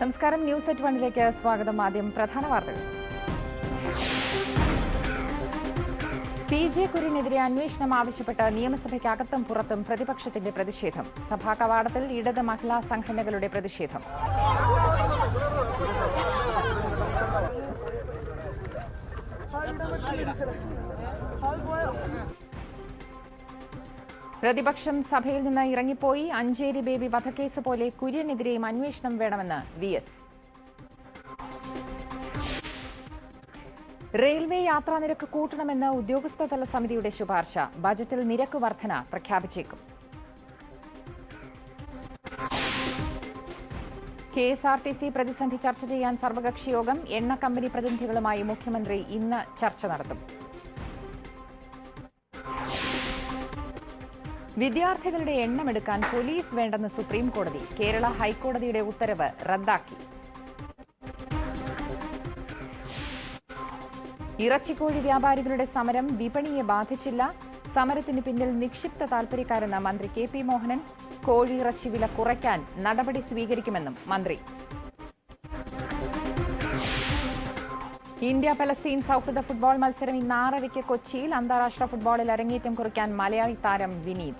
നമസ്കാരം news at വണ്ണിലേക്ക് സ്വാഗതം ആദ്യം പ്രധാന വാർത്തകൾ പി ജെ കുര്യനെതിരെ അന്വേഷണം ആവശ്യപ്പെട്ട് നിയമസഭയ്ക്കകത്തും പുറത്തും പ്രതിപക്ഷത്തിന്റെ പ്രതിഷേധം സഭാ കവാടത്തിൽ ഇടത് മഹിളാ സംഘടനകളുടെ പ്രതിഷേധം പ്രതിപക്ഷം സഭയിൽ നിന്ന് ഇറങ്ങിപ്പോയി അഞ്ചേരി ബേബി വധക്കേസ് പോലെ കുര്യനെതിരെയും അന്വേഷണം വേണമെന്ന് വി എസ് റെയിൽവേ യാത്രാനിരക്ക് കൂട്ടണമെന്ന് ഉദ്യോഗസ്ഥതല സമിതിയുടെ ശുപാർശ ബജറ്റിൽ നിരക്ക് വർധന പ്രഖ്യാപിച്ചേക്കും കെ എസ് ആർ ടി സി പ്രതിസന്ധി ചർച്ച ചെയ്യാൻ സർവകക്ഷി യോഗം എണ്ണ കമ്പനി പ്രതിനിധികളുമായി മുഖ്യമന്ത്രി ഇന്ന് ചർച്ച നടത്തും വിദ്യാർത്ഥികളുടെ എണ്ണമെടുക്കാൻ പോലീസ് വേണ്ടെന്ന് സുപ്രീം കോടതി കേരള ഹൈക്കോടതിയുടെ ഉത്തരവ് റദ്ദാക്കി ഇറച്ചിക്കോഴി വ്യാപാരികളുടെ സമരം വിപണിയെ ബാധിച്ചില്ല സമരത്തിന് പിന്നിൽ നിക്ഷിപ്ത താൽപര്യക്കാരെന്ന മന്ത്രി കെ പി മോഹനൻ കോഴി ഇറച്ചി വില കുറയ്ക്കാൻ നടപടി സ്വീകരിക്കുമെന്നും മന്ത്രി ഇന്ത്യ പലസ്തീൻ സൌഹൃദ ഫുട്ബോൾ മത്സരം ഇന്ന് ആറരയ്ക്ക് കൊച്ചിയിൽ അന്താരാഷ്ട്ര ഫുട്ബോളിൽ അരങ്ങേറ്റം കുറിക്കാൻ മലയാളി താരം വിനീത്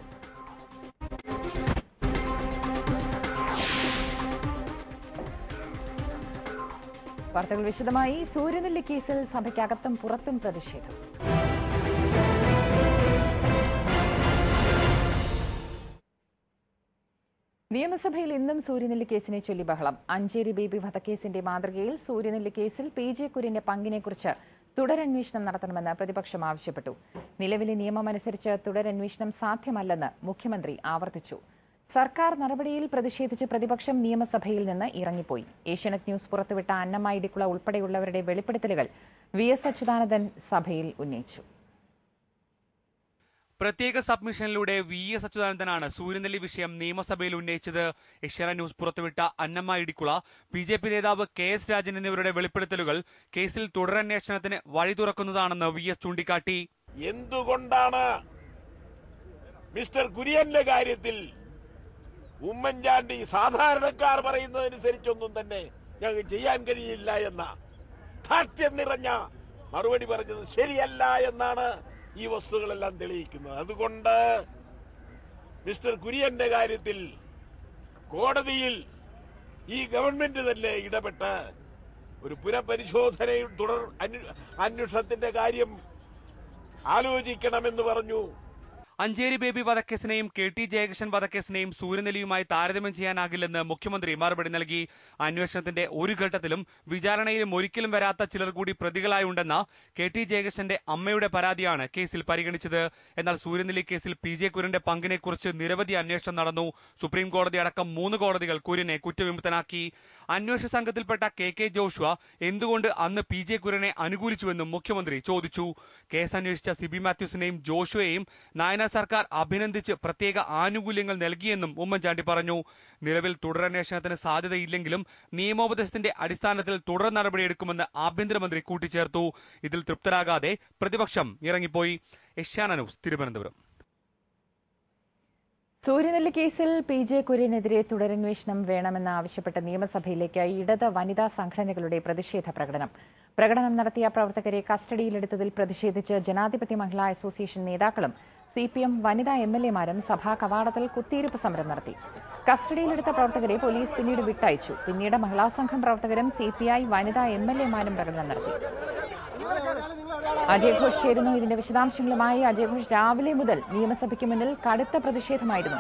വാർത്തകൾ വിശദമായി സൂര്യനെല്ലി കേസിൽ സഭയ്ക്കകത്തും പുറത്തും പ്രതിഷേധം നിയമസഭയിൽ ഇന്നും സൂര്യനെല്ലി കേസിനെ ചൊല്ലി ബഹളം അഞ്ചേരി ബേബി വധക്കേസിന്റെ മാതൃകയിൽ സൂര്യനെല്ലി കേസിൽ പി ജെ കുര്യന്റെ പങ്കിനെക്കുറിച്ച് തുടരന്വേഷണം നടത്തണമെന്ന് പ്രതിപക്ഷം ആവശ്യപ്പെട്ടു നിലവിലെ നിയമമനുസരിച്ച് തുടരന്വേഷണം സാധ്യമല്ലെന്ന് മുഖ്യമന്ത്രി ആവർത്തിച്ചു സർക്കാർ നടപടിയിൽ പ്രതിഷേധിച്ച് പ്രതിപക്ഷം നിയമസഭയിൽ നിന്ന് ഇറങ്ങിപ്പോയി ഏഷ്യാനെറ്റ് ന്യൂസ് പുറത്തുവിട്ട അന്നമ്മ ഇടിക്കുള ഉൾപ്പെടെയുള്ളവരുടെ വെളിപ്പെടുത്തലുകൾ വി എസ് അച്യുതാനന്ദൻ സഭയിൽ ഉന്നയിച്ചു പ്രത്യേക സബ്മിഷനിലൂടെ വി എസ് അച്യുതാനന്ദനാണ് സൂര്യനെല്ലി വിഷയം നിയമസഭയിൽ ഉന്നയിച്ചത് ഏഷ്യാന ന്യൂസ് പുറത്തുവിട്ട Annamma Idikkula B J P നേതാവ് കെ എസ് രാജൻ എന്നിവരുടെ വെളിപ്പെടുത്തലുകൾ കേസിൽ തുടരന്വേഷണത്തിന് വഴി തുറക്കുന്നതാണെന്ന് വി എസ് ചൂണ്ടിക്കാട്ടി എന്തുകൊണ്ടാണ് മിസ്റ്റർ കുര്യന്റെ കാര്യത്തിൽ ഉമ്മൻചാണ്ടി സാധാരണക്കാർ പറയുന്നതനുസരിച്ചൊന്നും തന്നെ ഞങ്ങൾക്ക് ചെയ്യാൻ കഴിയില്ല എന്ന ധാർഷ്ട്യം നിറഞ്ഞ മറുപടി പറഞ്ഞത് ശരിയല്ല എന്നാണ് ഈ വസ്തുക്കളെല്ലാം തെളിയിക്കുന്നത് അതുകൊണ്ട് മിസ്റ്റർ കുര്യന്റെ കാര്യത്തിൽ കോടതിയിൽ ഈ ഗവൺമെന്റ് തന്നെ ഇടപെട്ട് ഒരു പുനഃപരിശോധനയും തുടർ അന്വ- അന്വേഷണത്തിന്റെ കാര്യം ആലോചിക്കണമെന്ന് പറഞ്ഞു അഞ്ചേരി ബേബി വധക്കേസിനെയും കെ ടി ജയകൃഷ്ണൻ വധക്കേസിനെയും സൂര്യനെല്ലിയുമായി താരതമ്യം ചെയ്യാനാകില്ലെന്ന് മുഖ്യമന്ത്രി മറുപടി നൽകി അന്വേഷണത്തിന്റെ ഒരു ഘട്ടത്തിലും വിചാരണയിലും ഒരിക്കലും വരാത്ത ചിലർ കൂടി പ്രതികളായി ഉണ്ടെന്ന കെ ടി ജയകൃഷ്ണന്റെ അമ്മയുടെ പരാതിയാണ് കേസിൽ പരിഗണിച്ചത് എന്നാൽ സൂര്യനെല്ലി കേസിൽ പി ജെ കുര്യന്റെ പങ്കിനെക്കുറിച്ച് നിരവധി അന്വേഷണം നടന്നു സുപ്രീം കോടതി അടക്കം മൂന്ന് കോടതികൾ കുര്യനെ കുറ്റവിമുക്തനാക്കി അന്വേഷണ സംഘത്തിൽപ്പെട്ട കെ കെ ജോഷുവ എന്തുകൊണ്ട് അന്ന് പി ജെ കുര്യനെ അനുകൂലിച്ചുവെന്നും മുഖ്യമന്ത്രി ചോദിച്ചു കേസ് അന്വേഷിച്ച സിബി മാത്യൂസിനെയും ജോഷുവയെയും നായന സർക്കാർ അഭിനന്ദിച്ച് പ്രത്യേക ആനുകൂല്യങ്ങൾ നൽകിയെന്നും ഉമ്മൻചാണ്ടി പറഞ്ഞു നിലവിൽ തുടരന്വേഷണത്തിന് സാധ്യതയില്ലെങ്കിലും നിയമോപദേശത്തിന്റെ അടിസ്ഥാനത്തിൽ തുടർ നടപടിയെടുക്കുമെന്ന് ആഭ്യന്തരമന്ത്രി കൂട്ടിച്ചേർത്തു ഇതിൽ തൃപ്തരാകാതെ പ്രതിപക്ഷം ഇറങ്ങിപ്പോയി ഏഷ്യാന ന്യൂസ് തിരുവനന്തപുരം സൂര്യനെല്ലി കേസിൽ പി ജെ കുര്യനെതിരെ തുടരന്വേഷണം വേണമെന്ന് ആവശ്യപ്പെട്ട നിയമസഭയിലേക്ക് ഇടത് വനിതാ സംഘടനകളുടെ പ്രതിഷേധ പ്രകടനം പ്രകടനം നടത്തിയ പ്രവർത്തകരെ കസ്റ്റഡിയിലെടുത്തതിൽ പ്രതിഷേധിച്ച് ജനാധിപത്യ മഹിളാ അസോസിയേഷൻ നേതാക്കളും സി പി എം വനിതാ എം എൽ എമാരും സഭാ കവാടത്തിൽ കുത്തിയിരിപ്പ് സമരം നടത്തി കസ്റ്റഡിയിലെടുത്ത പ്രവർത്തകരെ പോലീസ് പിന്നീട് വിട്ടയച്ചു പിന്നീട് മഹിളാ സംഘം പ്രവർത്തകരും സി പി ഐ വനിതാ എം എൽ എമാരും പ്രകടനം നടത്തി അജയ് ഘോഷ് ചേരുന്നു ഇതിന്റെ വിശദാംശങ്ങളുമായി അജയ് ഘോഷ് രാവിലെ മുതൽ നിയമസഭയ്ക്ക് മുന്നിൽ കടുത്ത പ്രതിഷേധമായിരുന്നു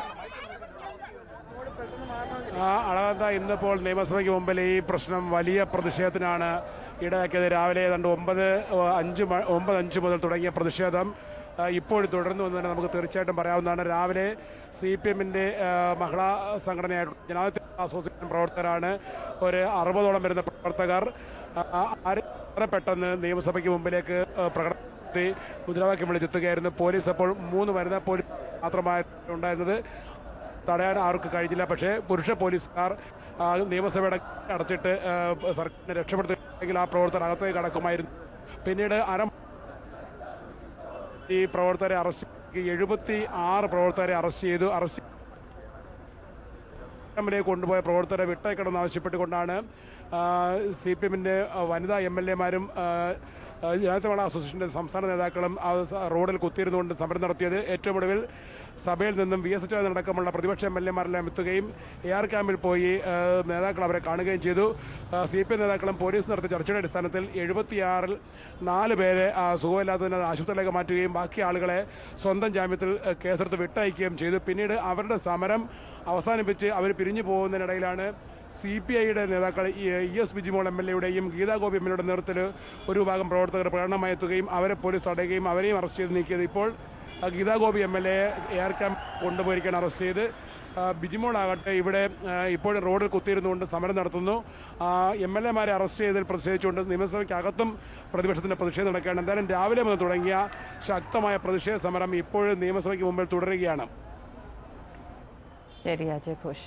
ആ, അളകന്ത ഇന്നിപ്പോൾ നിയമസഭയ്ക്ക് മുമ്പിൽ ഈ പ്രശ്നം വലിയ പ്രതിഷേധത്തിനാണ് ഇടയാക്കിയത് രാവിലെ ഏതാണ്ട് ഒമ്പത് ഏഹ്, അഞ്ച് മ- ഒമ്പത് അഞ്ച് മുതൽ തുടങ്ങിയ പ്രതിഷേധം ആ, ഇപ്പോഴും തുടർന്നു എന്ന് തന്നെ നമുക്ക് തീർച്ചയായിട്ടും പറയാവുന്നതാണ് രാവിലെ സി പി എമ്മിന്റെ മഹിളാ സംഘടനയായിട്ടുള്ള ജനാധിപത്യ അസോസിയേഷൻ പ്രവർത്തകരാണ് ഒരു അറുപതോളം വരുന്ന പ്രവർത്തകർ ആ, ആര് വളരെ പെട്ടെന്ന് നിയമസഭയ്ക്ക് മുമ്പിലേക്ക് ആ, പ്രകടനം നടത്തി മുദ്രാവാക്യം വിളിച്ചെത്തുകയായിരുന്നു പോലീസ് അപ്പോൾ മൂന്ന് വരുന്ന പോലീസ് മാത്രമായിരുന്നു ഉണ്ടായിരുന്നത് തടയാൻ ആർക്ക് കഴിഞ്ഞില്ല പക്ഷേ പുരുഷ പോലീസുകാർ ആ, നിയമസഭയുടെ അടച്ചിട്ട് ആ, സർക്കാരിനെ രക്ഷപ്പെടുത്തുമെങ്കിൽ ആ പ്രവർത്തകർ അകത്തേക്ക് കടക്കുമായിരുന്നു പിന്നീട് അര ഈ പ്രവർത്തകരെ അറസ്റ്റ് എഴുപത്തി ആറ് പ്രവർത്തകരെ അറസ്റ്റ് ചെയ്തു അറസ്റ്റ് ക്യാമ്പിലേക്ക് കൊണ്ടുപോയ പ്രവർത്തകരെ വിട്ടയക്കണമെന്ന് ആവശ്യപ്പെട്ടുകൊണ്ടാണ് സി പി എമ്മിന്റെ വനിതാ എം എൽ എമാരും ജനതമള അസോസിയേഷന്റെ സംസ്ഥാന നേതാക്കളും ആ സ- റോഡിൽ കുത്തിയിരുന്നുകൊണ്ട് സമരം നടത്തിയത് ഏറ്റവും ഒടുവിൽ സഭയിൽ നിന്നും വി എസ് അടക്കമുള്ള പ്രതിപക്ഷ എം എൽ എമാരെല്ലാം എത്തുകയും എ ആർ ക്യാമ്പിൽ പോയി ആ, നേതാക്കൾ അവരെ കാണുകയും ചെയ്തു സി പി എം നേതാക്കളും പോലീസ് നടത്തിയ ചർച്ചയുടെ അടിസ്ഥാനത്തിൽ എഴുപത്തിയാറിൽ നാല് പേരെ ആ, സുഖമില്ലാത്തതിന് ആശുപത്രിയിലേക്ക് മാറ്റുകയും ബാക്കി ആളുകളെ സ്വന്തം ജാമ്യത്തിൽ ആ, കേസെടുത്ത് വിട്ടയക്കുകയും ചെയ്തു പിന്നീട് അവരുടെ സമരം അവസാനിപ്പിച്ച് അവർ പിരിഞ്ഞു പോകുന്നതിനിടയിലാണ് സി പി ഐയുടെ നേതാക്കൾ E E S Bijimol M L എയുടെയും ഗീതാഗോപി എം എൽ എയുടെ നേതൃത്വത്തിൽ ഒരു വിഭാഗം പ്രവർത്തകർ പ്രകടനമായി എത്തുകയും അവരെ പോലീസ് തടയുകയും അവരെയും അറസ്റ്റ് ചെയ്ത് നീക്കിയത് ഇപ്പോൾ ആ, Geethagopi M L A air camp കൊണ്ടുപോയിരിക്കാൻ അറസ്റ്റ് ചെയ്ത് ആ, ബിജിമോൾ ആകട്ടെ ഇവിടെ ആ, ഇപ്പോൾ റോഡിൽ കുത്തിയിരുന്നുകൊണ്ട് സമരം നടത്തുന്നു എം എൽ എമാരെ അറസ്റ്റ് ചെയ്തതിൽ പ്രതിഷേധിച്ചുകൊണ്ട് നിയമസഭയ്ക്കകത്തും പ്രതിപക്ഷത്തിന്റെ പ്രതിഷേധം നടക്കുകയാണ് എന്തായാലും രാവിലെ മുതൽ തുടങ്ങിയ ശക്തമായ പ്രതിഷേധ സമരം ഇപ്പോഴും നിയമസഭയ്ക്ക് മുമ്പിൽ തുടരുകയാണ് ശരി അജയ് ഘോഷ്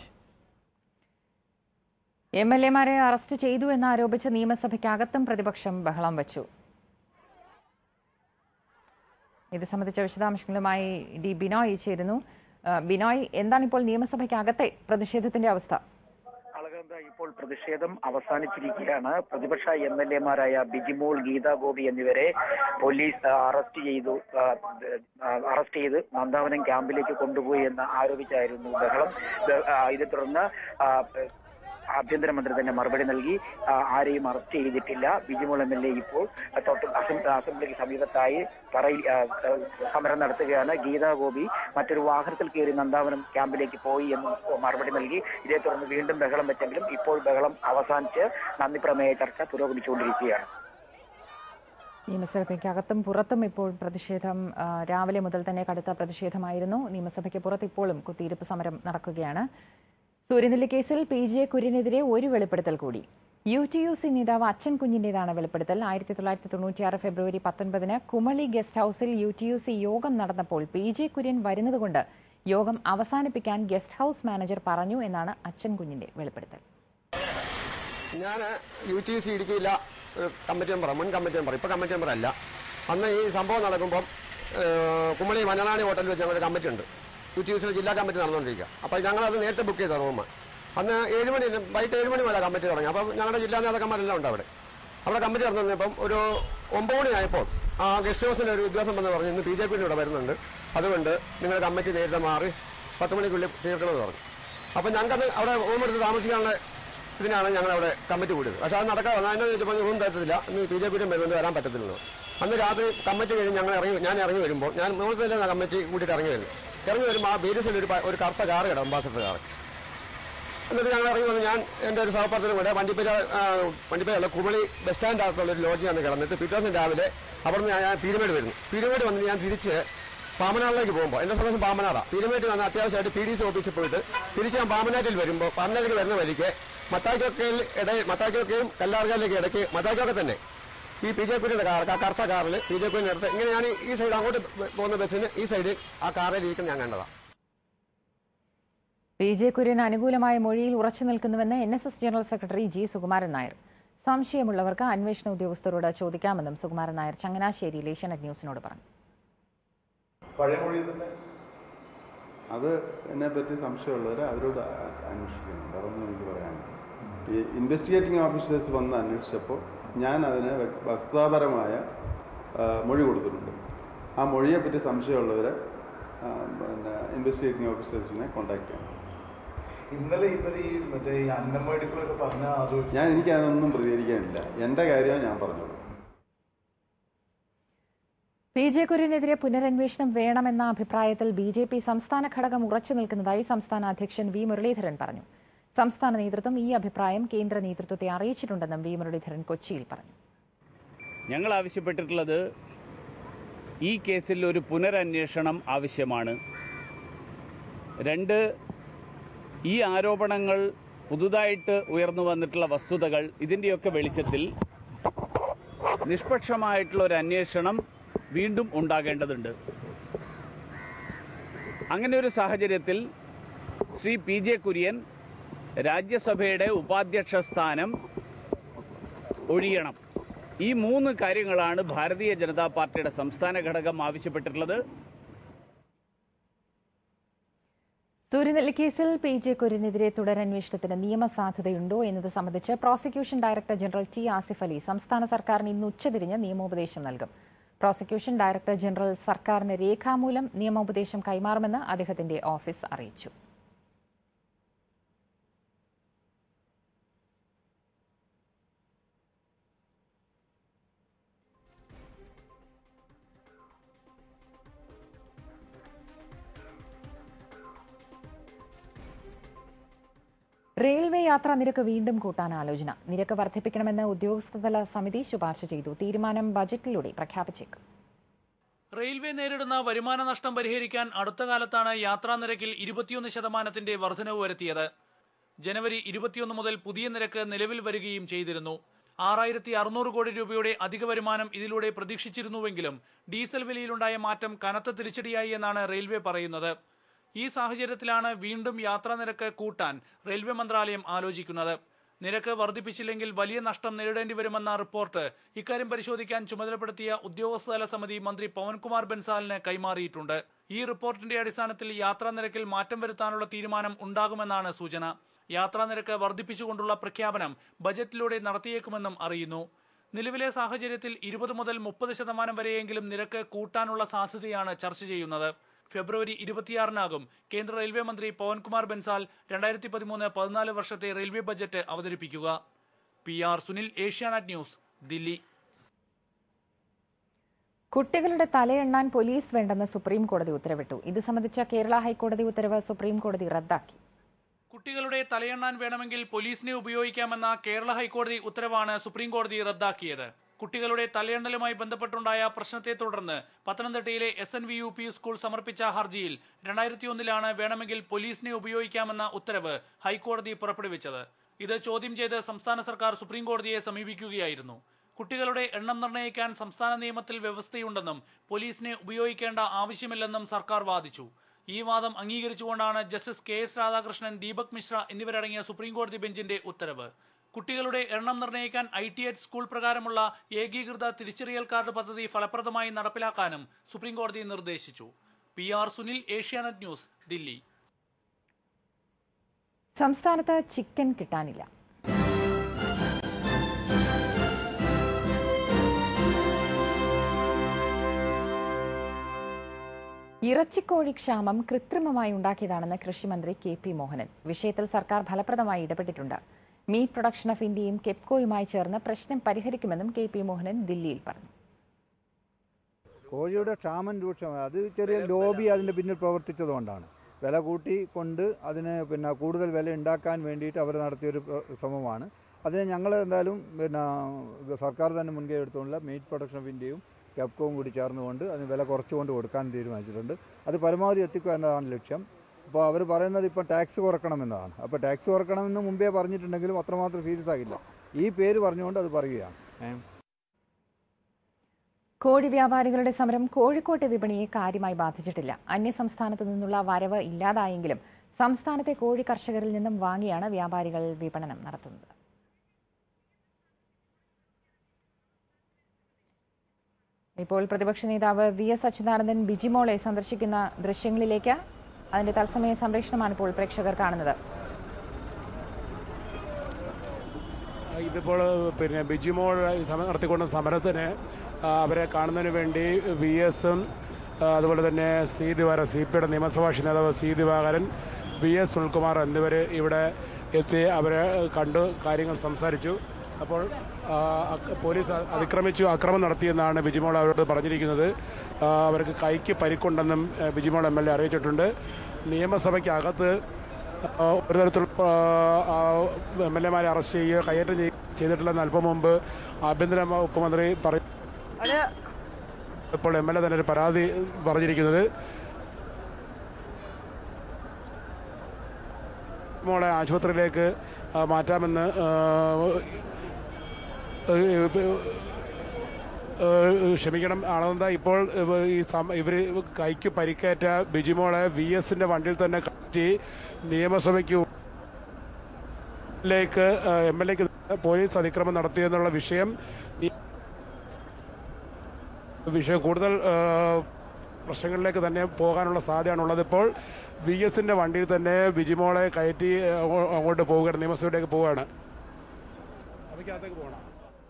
എം എൽ എമാരെ അറസ്റ്റ് ചെയ്തു എന്നാരോപിച്ച് നിയമസഭയ്ക്കകത്തും പ്രതിപക്ഷം ബഹളം വച്ചു ഇത് സംബന്ധിച്ച വിശദാംശങ്ങളുമായി ഡി ബിനോയ് ചേരുന്നു ആ, ബിനോയ് എന്താണ് ഇപ്പോൾ നിയമസഭയ്ക്കകത്തെ പ്രതിഷേധത്തിന്റെ അവസ്ഥ അളകന്ത ഇപ്പോൾ പ്രതിഷേധം അവസാനിച്ചിരിക്കുകയാണ് പ്രതിപക്ഷ എം എൽ എമാരായ ബിജിമോൾ ഗീതാ ഗോപി എന്നിവരെ പോലീസ് ആ, അറസ്റ്റ് ചെയ്തു ആ, ആ, അറസ്റ്റ് ചെയ്ത് നന്ദാവനം ക്യാമ്പിലേക്ക് കൊണ്ടുപോയി എന്ന് ആരോപിച്ചായിരുന്നു ബഹളം ബ- ആ, ഇതേ തുടർന്ന് ആ, ആഭ്യന്തരമന്ത്രി തന്നെ മറുപടി നൽകി ആ, ആരെയും അറസ്റ്റ് ചെയ്തിട്ടില്ല ബിജിമോൾ എം എൽ എ ഇപ്പോൾ തൊട്ട് അസം- അസംബ്ലിക്ക് സമീപത്തായി പറയിൽ ആ, ആ, സമരം നടത്തുകയാണ് ഗീതാ ഗോപി മറ്റൊരു വാഹനത്തിൽ കയറി നന്ദാവനം ക്യാമ്പിലേക്ക് പോയി എന്ന് മറുപടി നൽകി ഇതേ തുടർന്ന് വീണ്ടും ബഹളം വെച്ചെങ്കിലും ഇപ്പോൾ ബഹളം അവസാനിച്ച് നന്ദി പ്രമേയ ചർച്ച പുരോഗമിച്ചുകൊണ്ടിരിക്കുകയാണ് നിയമസഭയ്ക്കകത്തും പുറത്തും ഇപ്പോൾ പ്രതിഷേധം ആ, രാവിലെ മുതൽ തന്നെ കടുത്ത പ്രതിഷേധമായിരുന്നു നിയമസഭയ്ക്ക് പുറത്ത് ഇപ്പോഴും കുത്തിയിരിപ്പ് സമരം നടക്കുകയാണ് സൂര്യനെല്ലി കേസിൽ പി ജെ കുര്യനെതിരെ ഒരു വെളിപ്പെടുത്തൽ കൂടി യു ടി യു സി നേതാവ് അച്ഛൻ കുഞ്ഞിന്റേതാണ് വെളിപ്പെടുത്തൽ ആയിരത്തി തൊള്ളായിരത്തി തൊണ്ണൂറ്റിയാറ് ഫെബ്രുവരി പത്തൊൻപതിന് കുമളി ഗസ്റ്റ് ഹൌസിൽ യു ടി യു സി യോഗം നടന്നപ്പോൾ പി ജെ കുര്യൻ വരുന്നതുകൊണ്ട് യോഗം അവസാനിപ്പിക്കാൻ ഗസ്റ്റ് ഹൌസ് മാനേജർ പറഞ്ഞു എന്നാണ് അച്ഛൻ കുഞ്ഞിന്റെ വെളിപ്പെടുത്തൽ ഞാൻ യു ടി സി ഇടുക്കിയില്ല ഒരു കമ്മിറ്റി മെമ്പർ മുൻ കമ്മിറ്റി മെമ്പർ ഇപ്പൊ കമ്മിറ്റി മെമ്പർ അല്ല അന്ന് ഈ സംഭവം നടക്കുമ്പോൾ കുമളി മഞ്ഞളാണി ഹോട്ടലിൽ വെച്ച് ഞങ്ങളുടെ കമ്മിറ്റി ഉണ്ട് യു ടി സിയിലെ ജില്ലാ കമ്മിറ്റി നടന്നുകൊണ്ടിരിക്കുക അപ്പോൾ ഞങ്ങൾ അത് നേരത്തെ ബുക്ക് ചെയ്ത റൂം അന്ന് ഏഴ് മണി വൈകിട്ട് ഏഴ് മണി മുതലാണ് കമ്മിറ്റി തുടങ്ങി അപ്പം ഞങ്ങളുടെ ജില്ലാ നേതാക്കന്മാരെല്ലാം ഉണ്ട് അവിടെ അവിടെ കമ്മിറ്റി നടന്നപ്പം ഒരു ഒമ്പത് മണിയായപ്പോൾ ആ ഗസ്റ്റ് ഹൗസിൽ ഒരു ഉദ്യോഗസ്ഥൻ വന്ന് പറഞ്ഞു ഇന്ന് ബി ജെ പി ഇവിടെ വരുന്നുണ്ട് അതുകൊണ്ട് നിങ്ങൾ കമ്മിറ്റി നേരിട്ട് മാറി പത്ത് മണിക്കുള്ളിൽ തീർക്കണമെന്ന് പറഞ്ഞു അപ്പം ഞങ്ങൾക്കത് അവിടെ റൂം എടുത്ത് താമസിക്കാനുള്ള ഇതിനാണ് ഞങ്ങൾ അവിടെ കമ്മിറ്റി കൂടിയത് പക്ഷെ അത് നടക്കാതെ എന്നാ ചോദിച്ചപ്പോൾ റൂം തരത്തില്ല ഇന്ന് ബി ജെ പിയുടെ വരുന്നത് വരാൻ പറ്റത്തില്ലെന്ന് അന്ന് രാത്രി കമ്മിറ്റി കഴിഞ്ഞ് ഞങ്ങൾ ഇറങ്ങി ഞാൻ ഇറങ്ങി വരുമ്പോൾ ഞാൻ മുകളിൽ തന്നെ കമ്മിറ്റി കൂട്ടിയിട്ട് ഇറങ്ങി വരുന്നു ഇറങ്ങി വരുമ്പോൾ ആ ബീരിസിൽ ഒരു പ- ഒരു കറുത്ത കാറ് കിടം അംബാസഡർ കാറ് എന്നിട്ട് ഞങ്ങൾ ഇറങ്ങി വന്ന് ഞാൻ എന്റെ ഒരു സഹപ്രവർത്തനം കൂടെ വണ്ടിപ്പേര വണ്ടിപ്പേരല്ല കുമളി ബസ് സ്റ്റാൻഡ് അകത്തുള്ള ഒരു ലോഡ്ജിൽ വന്ന് കിടന്നിട്ട് പിറ്റേ ദിവസം രാവിലെ അവിടുന്ന് ഞാൻ പീരുമേട് വരുന്നു പീരുമേട് വന്നിട്ട് ഞാൻ തിരിച്ച് പാമനാറിലേക്ക് പോകുമ്പോൾ എന്റെ സ്വന്തം പാമനാറാ പീരുമേട്ടിൽ വന്ന് അത്യാവശ്യമായിട്ട് പി ഡി സി ഓഫീസിൽ പോയിട്ട് തിരിച്ച് ഞാൻ പാമനാട്ടിൽ വരുമ്പോൾ പാമനാട്ടിലേക്ക് വരുന്ന വഴിക്ക് മത്തായിക്കൊക്കയിൽ ഇടയിൽ മത്തായിക്കൊക്കയും കല്ലാർകാലിലേക്ക് ഇടയ്ക്ക് മത്തായിക്കൊക്കെ തന്നെ ഈ പി ജെ പിയുടെ കാർ ആ കറുത്ത കാറിൽ പി ജെ പിന്റെ അടുത്ത് ഇങ്ങനെ ഞാൻ ഈ സൈഡ് അങ്ങോട്ട് പോകുന്ന ബസ്സിന് ഈ സൈഡ് ആ കാറിൽ ഇരിക്കുന്ന ഞാൻ കണ്ടതാണ് പി ജെ കുര്യന് അനുകൂലമായ മൊഴിയിൽ ഉറച്ചു നിൽക്കുന്നുവെന്ന് N S S general secretary G Sukumaran Nair സംശയമുള്ളവർക്ക് അന്വേഷണ ഉദ്യോഗസ്ഥരോട് ചോദിക്കാമെന്നും സുകുമാരൻ നായർ ചങ്ങനാശ്ശേരിയിൽ ഏഷ്യാനെറ്റ് ന്യൂസിനോട് പറഞ്ഞു പഴയ മൊഴി തന്നെ അത് എന്നെ പറ്റി സംശയമുള്ളവർ അവരോട് അ- അന്വേഷിക്കണം വേറെ ഒന്നും എനിക്ക് പറയാനില്ല ഈ ഇൻവെസ്റ്റിഗേറ്റിംഗ് ഓഫീസേഴ്സ് വന്ന് അന്വേഷിച്ചപ്പോൾ ഞാൻ അതിന് വ്യ- വസ്തുതാപരമായ ആ, മൊഴി കൊടുത്തിട്ടുണ്ട് ആ മൊഴിയെ പറ്റി സംശയമുള്ളവരെ ആ, പിന്നെ ഇൻവെസ്റ്റിഗേറ്റിംഗ് ഓഫീസേഴ്സിനെ കോൺടാക്ട് ചെയ്യണം ഇന്നലെ ഇവർ ഈ മറ്റേ ഈ അന്നമേടുക്കളൊക്കെ പറഞ്ഞ അത് വെച്ച് ഞാൻ എനിക്ക് അതിനൊന്നും പ്രതികരിക്കാനില്ല എൻ്റെ കാര്യമാണ് ഞാൻ പറഞ്ഞത് പി ജെ കുര്യനെതിരെ പുനരന്വേഷണം വേണമെന്ന അഭിപ്രായത്തിൽ ബി ജെ പി സംസ്ഥാന ഘടകം ഉറച്ചു നിൽക്കുന്നതായി സംസ്ഥാന അധ്യക്ഷൻ വി മുരളീധരൻ പറഞ്ഞു സംസ്ഥാന നേതൃത്വം ഈ അഭിപ്രായം കേന്ദ്ര നേതൃത്വത്തെ അറിയിച്ചിട്ടുണ്ടെന്നും വി മുരളീധരൻ കൊച്ചിയിൽ പറഞ്ഞു ഞങ്ങൾ ആവശ്യപ്പെട്ടിട്ടുള്ളത് ഈ കേസിൽ ഒരു പുനരന്വേഷണം ആവശ്യമാണ് രണ്ട് ഈ ആരോപണങ്ങൾ പുതുതായിട്ട് ഉയർന്നു വന്നിട്ടുള്ള വസ്തുതകൾ ഇതിൻ്റെയൊക്കെ വെളിച്ചത്തിൽ നിഷ്പക്ഷമായിട്ടുള്ള ഒരു അന്വേഷണം വീണ്ടും ഉണ്ടാകേണ്ടതുണ്ട് അങ്ങനെ ഒരു സാഹചര്യത്തിൽ ശ്രീ പി ജെ കുര്യൻ രാജ്യസഭയുടെ ഉപാധ്യക്ഷ സ്ഥാനം ഒഴിയണം ഈ മൂന്ന് കാര്യങ്ങളാണ് ഭാരതീയ ജനതാ പാർട്ടിയുടെ സംസ്ഥാന ഘടകം ആവശ്യപ്പെട്ടിട്ടുള്ളത് സൂര്യനെല്ലി കേസിൽ പി ജെ കുര്യനെതിരെ തുടരന്വേഷണത്തിന് നിയമസാധുതയുണ്ടോ എന്നത് സംബന്ധിച്ച് prosecution director general T Asif Ali സംസ്ഥാന സർക്കാരിന് ഇന്ന് ഉച്ചതിരിഞ്ഞ് നിയമോപദേശം നൽകും പ്രോസിക്യൂഷൻ ഡയറക്ടർ ജനറൽ സർക്കാരിന് രേഖാമൂലം നിയമോപദേശം കൈമാറുമെന്ന് അദ്ദേഹത്തിന്റെ ഓഫീസ് അറിയിച്ചു റെയിൽവേ യാത്രാ നിരക്ക് വീണ്ടും കൂട്ടാൻ ആലോചന നിരക്ക് വർദ്ധിപ്പിക്കണമെന്ന് ഉദ്യോഗസ്ഥതല സമിതി ശുപാർശ ചെയ്തു തീരുമാനം ബജറ്റിലൂടെ പ്രഖ്യാപിച്ചേക്കും റെയിൽവേ നേരിടുന്ന വരുമാന നഷ്ടം പരിഹരിക്കാൻ അടുത്ത കാലത്താണ് യാത്രാ നിരക്കിൽ ഇരുപത്തിയൊന്ന് ശതമാനത്തിന്റെ വർധനവ് വരുത്തിയത് ജനുവരി ഇരുപത്തിയൊന്ന് മുതൽ പുതിയ നിരക്ക് നിലവിൽ വരികയും ചെയ്തിരുന്നു ആറായിരത്തി അറുന്നൂറ് കോടി രൂപയുടെ അധിക വരുമാനം ഇതിലൂടെ പ്രതീക്ഷിച്ചിരുന്നുവെങ്കിലും ഡീസൽ വിലയിലുണ്ടായ മാറ്റം കനത്ത തിരിച്ചടിയായി എന്നാണ് റെയിൽവേ പറയുന്നത് ഈ സാഹചര്യത്തിലാണ് വീണ്ടും യാത്രാ നിരക്ക് കൂട്ടാൻ റെയിൽവേ മന്ത്രാലയം ആലോചിക്കുന്നത് നിരക്ക് വർദ്ധിപ്പിച്ചില്ലെങ്കിൽ വലിയ നഷ്ടം നേരിടേണ്ടി വരുമെന്ന റിപ്പോർട്ട് ഇക്കാര്യം പരിശോധിക്കാൻ ചുമതലപ്പെടുത്തിയ ഉദ്യോഗസ്ഥതല സമിതി മന്ത്രി പവൻകുമാർ ബൻസാലിന് കൈമാറിയിട്ടുണ്ട് ഈ റിപ്പോർട്ടിന്റെ അടിസ്ഥാനത്തിൽ യാത്രാ നിരക്കിൽ മാറ്റം വരുത്താനുള്ള തീരുമാനം ഉണ്ടാകുമെന്നാണ് സൂചന യാത്രാ നിരക്ക് വർദ്ധിപ്പിച്ചുകൊണ്ടുള്ള പ്രഖ്യാപനം ബജറ്റിലൂടെ നടത്തിയേക്കുമെന്നും അറിയുന്നു നിലവിലെ സാഹചര്യത്തിൽ ഇരുപത് മുതൽ മുപ്പത് ശതമാനം വരെയെങ്കിലും നിരക്ക് കൂട്ടാനുള്ള സാധ്യതയാണ് ചർച്ച ചെയ്യുന്നത് ഫെബ്രുവരി ഇരുപത്തിയാറിനാകും കേന്ദ്ര റെയിൽവേ മന്ത്രി പവൻകുമാർ ബൻസാൽ രണ്ടായിരത്തി പതിമൂന്ന് പതിനാല് വർഷത്തെ റെയിൽവേ ബജറ്റ് അവതരിപ്പിക്കുക P R Sunil Asianet news Delhi കുട്ടികളുടെ തലയെണ്ണാൻ പോലീസ് വേണ്ടെന്ന് സുപ്രീം കോടതി ഉത്തരവിട്ടു ഇത് സംബന്ധിച്ച കേരള ഹൈക്കോടതി ഉത്തരവ് സുപ്രീം കോടതി റദ്ദാക്കി കുട്ടികളുടെ തലയെണ്ണാൻ വേണമെങ്കിൽ പോലീസിനെ ഉപയോഗിക്കാമെന്ന കേരള ഹൈക്കോടതി ഉത്തരവാണ് സുപ്രീം കോടതി റദ്ദാക്കിയത് കുട്ടികളുടെ തലയെണ്ണലുമായി ബന്ധപ്പെട്ടുണ്ടായ പ്രശ്നത്തെ തുടർന്ന് പത്തനംതിട്ടയിലെ S N V U P school സമർപ്പിച്ച ഹർജിയിൽ രണ്ടായിരത്തി ഒന്നിലാണ് വേണമെങ്കിൽ പോലീസിനെ ഉപയോഗിക്കാമെന്ന ഉത്തരവ് ഹൈക്കോടതി പുറപ്പെടുവിച്ചത് ഇത് ചോദ്യം ചെയ്ത് സംസ്ഥാന സർക്കാർ സുപ്രീം കോടതിയെ സമീപിക്കുകയായിരുന്നു കുട്ടികളുടെ എണ്ണം നിർണ്ണയിക്കാൻ സംസ്ഥാന നിയമത്തിൽ വ്യവസ്ഥയുണ്ടെന്നും പോലീസിനെ ഉപയോഗിക്കേണ്ട ആവശ്യമില്ലെന്നും സർക്കാർ വാദിച്ചു ഈ വാദം അംഗീകരിച്ചുകൊണ്ടാണ് justice K S Radhakrishnan Deepak Misra എന്നിവരടങ്ങിയ സുപ്രീം കോടതി ബെഞ്ചിന്റെ ഉത്തരവ് കുട്ടികളുടെ എണ്ണം നിർണ്ണയിക്കാൻ ഐ ടി എച്ച് സ്കൂൾ പ്രകാരമുള്ള ഏകീകൃത തിരിച്ചറിയൽ കാർഡ് പദ്ധതി ഫലപ്രദമായി നടപ്പിലാക്കാനും സുപ്രീം കോടതി നിർദ്ദേശിച്ചു P R Sunil Asianet news Delhi സംസ്ഥാനത്ത് ചിക്കൻ കിട്ടാനില്ല ഇറച്ചിക്കോഴി ക്ഷാമം കൃത്രിമമായി ഉണ്ടാക്കിയതാണെന്ന് കൃഷിമന്ത്രി കെ പി മോഹനൻ വിഷയത്തിൽ സർക്കാർ ഫലപ്രദമായി ഇടപെട്ടിട്ടുണ്ട് മീറ്റ് പ്രൊഡക്ഷൻ ഓഫ് ഇന്ത്യയും കെപ്കോയുമായി ചേർന്ന് പ്രശ്നം പരിഹരിക്കുമെന്നും കെ പി മോഹനൻ ദില്ലിയിൽ പറഞ്ഞു കോഴിയുടെ ക്ഷാമം രൂക്ഷമായി അത് ചെറിയ ലോബി അതിൻ്റെ പിന്നിൽ പ്രവർത്തിച്ചതുകൊണ്ടാണ് വില കൂട്ടിക്കൊണ്ട് അതിന് പിന്നെ കൂടുതൽ വില ഉണ്ടാക്കാൻ വേണ്ടിയിട്ട് അവർ നടത്തിയൊരു പ്ര- ശ്രമമാണ് അതിന് ഞങ്ങൾ എന്തായാലും പിന്നെ സർക്കാർ തന്നെ മുൻകൈ എടുത്തുകൊണ്ടുള്ള മീറ്റ് പ്രൊഡക്ഷൻ ഓഫ് ഇന്ത്യയും കെപ്കോവും കൂടി ചേർന്നുകൊണ്ട് അതിന് വില കുറച്ചുകൊണ്ട് കൊടുക്കാൻ തീരുമാനിച്ചിട്ടുണ്ട് അത് പരമാവധി എത്തിക്കുക എന്നതാണ് ലക്ഷ്യം അപ്പോൾ അവർ പറയുന്നത് ഇപ്പം ടാക്സ് കുറക്കണമെന്നതാണ് അപ്പോൾ ടാക്സ് കുറക്കണമെന്ന് മുമ്പേ പറഞ്ഞിട്ടുണ്ടെങ്കിലും അത്രമാത്രം സീരിയസ് ആകില്ല ഈ പേര് പറഞ്ഞുകൊണ്ട് അത് പറയുകയാണ് ഏഹ് കോഴി വ്യാപാരികളുടെ സമരം കോഴിക്കോട്ടെ വിപണിയെ കാര്യമായി ബാധിച്ചിട്ടില്ല അന്യസംസ്ഥാനത്തു നിന്നുള്ള വരവ് ഇല്ലാതായെങ്കിലും സംസ്ഥാനത്തെ കോഴി കർഷകരിൽ നിന്നും വാങ്ങിയാണ് വ്യാപാരികൾ വിപണനം നടത്തുന്നത് ഇപ്പോൾ പ്രതിപക്ഷ നേതാവ് വി എസ് അച്യുതാനന്ദൻ ബിജിമോളെ സന്ദർശിക്കുന്ന ദൃശ്യങ്ങളിലേക്ക് അതിന്റെ തത്സമയ സംപ്രേഷണമാണ് ഇപ്പോൾ പ്രേക്ഷകർ കാണുന്നത് ഇതിപ്പോൾ പിന്നെ ബിജിമോൾ ഈ സമരം നടത്തിക്കൊണ്ട സമരത്തിന് ആ, അവരെ കാണുന്നതിന് വേണ്ടി വി എസും അതുപോലെ തന്നെ സി ദിവാകരൻ സി പിയുടെ നിയമസഭാ കക്ഷി നേതാവ് C Divakaran V S Sunilkumar എന്നിവർ ഇവിടെ എത്തി അവരെ കണ്ടു കാര്യങ്ങൾ സംസാരിച്ചു അപ്പോൾ ആ, അക്- പോലീസ് അതിക്രമിച്ചു അക്രമം നടത്തിയെന്നാണ് ബിജിമോൾ അവരോട് പറഞ്ഞിരിക്കുന്നത് ആ, അവർക്ക് കൈക്ക് പരിക്കുണ്ടെന്നും ആ, ബിജിമോൾ എം എൽ എ അറിയിച്ചിട്ടുണ്ട് നിയമസഭയ്ക്കകത്ത് ആ, ഒരു തരത്തിലുള്ള എം എൽ എമാരെ അറസ്റ്റ് ചെയ്യുകയോ കയ്യേറ്റം ചെയ്യ- ചെയ്തിട്ടില്ലെന്ന് അല്പം മുമ്പ് ആഭ്യന്തര വകുപ്പ് മന്ത്രി പറയും ഇപ്പോൾ എം എൽ എ തന്നെ ഒരു പരാതി പറഞ്ഞിരിക്കുന്നത് മോളെ ആശുപത്രിയിലേക്ക് ആ, മാറ്റാമെന്ന് ആ, ഏഹ് ക്ഷമിക്കണം ആളെന്താ ഇപ്പോൾ ഈ ഇവർ കൈക്ക് പരിക്കേറ്റ ബിജിമോളെ വി എസിന്റെ വണ്ടിയിൽ തന്നെ കയറ്റി നിയമസഭയ്ക്ക് ലേക്ക് എം എൽ എക്ക് പോലീസ് അതിക്രമം നടത്തിയെന്നുള്ള വിഷയം ഈ വിഷയം കൂടുതൽ ഏഹ്, പ്രശ്നങ്ങളിലേക്ക് തന്നെ പോകാനുള്ള സാധ്യതയാണുള്ളത് ഇപ്പോൾ വി എസിന്റെ വണ്ടിയിൽ തന്നെ ബിജിമോളെ കയറ്റി അങ്ങോ- അങ്ങോട്ട് പോവുകയാണ് നിയമസഭയിലേക്ക് പോവുകയാണ് സഭയ്ക്കകത്തേക്ക് പോകണം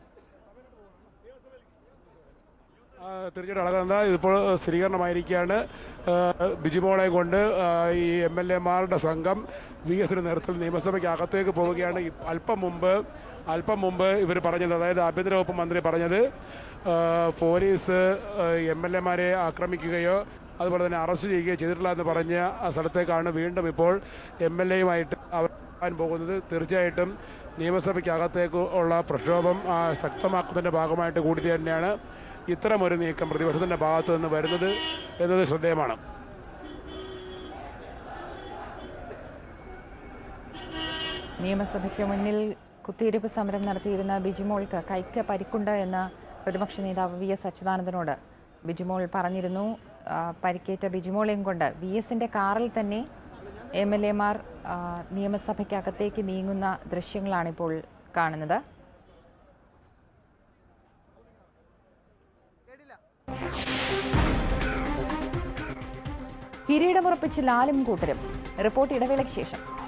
ആ, തീർച്ചയായിട്ടും അളകനന്ദ ഇതിപ്പോൾ സ്ഥിരീകരണമായിരിക്കുകയാണ് ആ, ബിജിമോളെ കൊണ്ട് ആ, ഈ എം എൽ എമാരുടെ സംഘം വി എസിന്റെ നേതൃത്വത്തിൽ നിയമസഭയ്ക്ക് അകത്തേക്ക് പോവുകയാണ് ഈ അല്പം മുമ്പ് അല്പം മുമ്പ് ഇവർ പറഞ്ഞത് അതായത് ആഭ്യന്തര വകുപ്പ് മന്ത്രി പറഞ്ഞത് ആ, പോലീസ് എം എൽ എമാരെ ആക്രമിക്കുകയോ അതുപോലെ തന്നെ അറസ്റ്റ് ചെയ്യുകയോ ചെയ്തിട്ടില്ല എന്ന് പറഞ്ഞ ആ സ്ഥലത്തേക്കാണ് വീണ്ടും ഇപ്പോൾ എം എൽ എയുമായിട്ട് അവർ പോകാൻ പോകുന്നത് തീർച്ചയായിട്ടും നിയമസഭയ്ക്കകത്തേക്ക് ഉള്ള പ്രക്ഷോഭം ആ, ശക്തമാക്കുന്നതിന്റെ ഭാഗമായിട്ട് കൂടി തന്നെയാണ് ഇത്തരമൊരു നീക്കം പ്രതിപക്ഷത്തിന്റെ ഭാഗത്തു നിന്ന് വരുന്നത് എന്നത് ശ്രദ്ധേയമാണ് നിയമസഭയ്ക്ക് മുന്നിൽ കുത്തിയിരിപ്പ് സമരം നടത്തിയിരുന്ന ബിജിമോൾക്ക് കൈക്ക് പരിക്കുണ്ട് എന്ന് പ്രതിപക്ഷ നേതാവ് വി എസ് അച്യുതാനന്ദനോട് ബിജിമോൾ പറഞ്ഞിരുന്നു ആ, പരിക്കേറ്റ ബിജിമോളെയും കൊണ്ട് വി എസിന്റെ കാറിൽ തന്നെ എം എൽ എമാർ നിയമസഭയ്ക്കകത്തേക്ക് നീങ്ങുന്ന ദൃശ്യങ്ങളാണിപ്പോൾ കാണുന്നത് കിരീടമുറപ്പിച്ച് ലാലും കൂട്ടരും റിപ്പോർട്ട് ഇടവേളയ്ക്ക് ശേഷം